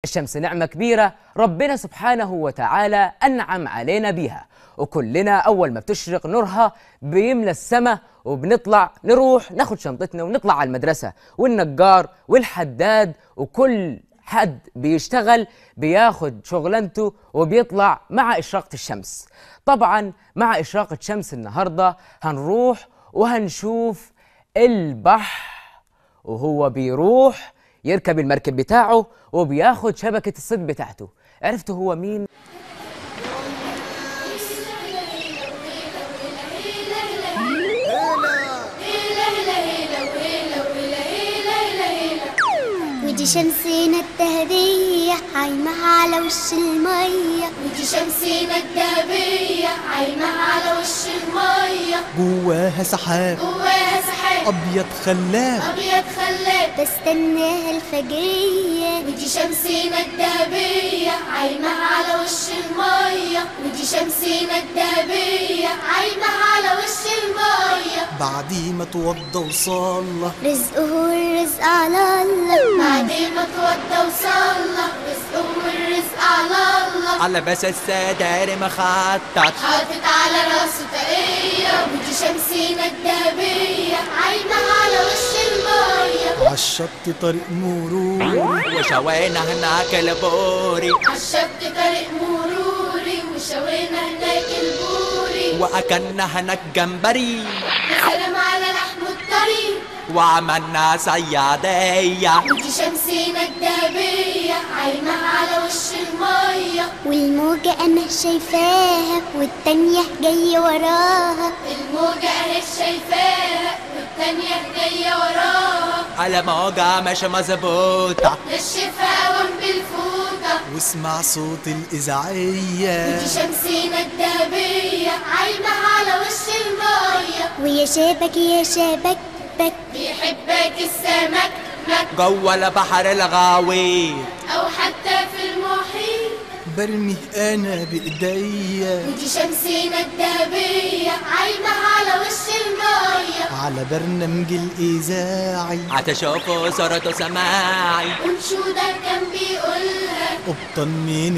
الشمس نعمة كبيرة ربنا سبحانه وتعالى أنعم علينا بيها وكلنا أول ما بتشرق نورها بيملى السماء وبنطلع نروح ناخد شنطتنا ونطلع على المدرسة والنجار والحداد وكل حد بيشتغل بياخد شغلانته وبيطلع مع إشراقة الشمس طبعا مع إشراقة شمس النهاردة هنروح وهنشوف البحر وهو بيروح يركب المركب بتاعه وبياخد شبكة الصيد بتاعته عرفتوا هو مين؟ ودي شمسنا الذهبية عايمة على وش المية ودي شمسنا الذهبية عايمة على وش المية جواها سحاب جواها سحاب أبيض خلاب أبيض خلاب بستناها الفجرية ودي شمسنا الذهبية عايمة على وش المية ودي شمسنا الذهبية عايمة على وش المية بعدي ما توضى وصلى رزقه الرزق على الله بعد ما توضى وصلى رزقه والرزق على الله على بس السدار مخطط حاطط على راسه طاقية ودي شمسنا الذهبية عايمة على وش المية عالشط طريق مرور وشوينا هناك البوري عالشط طريق مروري وشوينا هناك البوري وأكلنا هناك جمبري يا سلام على لحم الطريق وعملنا صيادية ودي شمسنا الذهبية عايمة على وش المية والموجة أنا شايفاها والتانية جاية وراها الموجة اهي شايفاها والتانية جاية وراها على موجة مش مظبوطة نشفها قوام بالفوطة واسمع صوت الإذاعية ودي شمسنا الذهبية عايمة على وش المية ويا شابك يا شابك بك بيحبك السمك مك جوه البحر الغويط أو حتى في المحيط برمي أنا بإيديا ودي شمسنا الذهبية عايمة على وش المية على برنامج الإذاعي هتشوفوا صورته سماعي أنشودة كان بيقولها قبطان من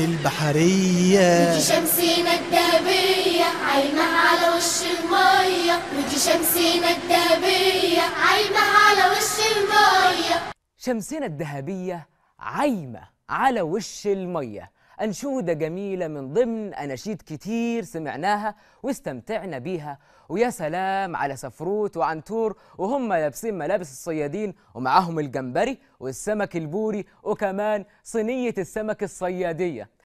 البحرية ودي شمسنا الذهبية عايمة على وش المية ودي شمسنا الذهبية عايمة على وش المية شمسنا الذهبية عايمة على وش المية أنشودة جميلة من ضمن أناشيد كتير سمعناها واستمتعنا بيها ويا سلام على سفروت وعنتور وهم لابسين ملابس الصيادين ومعاهم الجمبري والسمك البوري وكمان صينية السمك الصيادية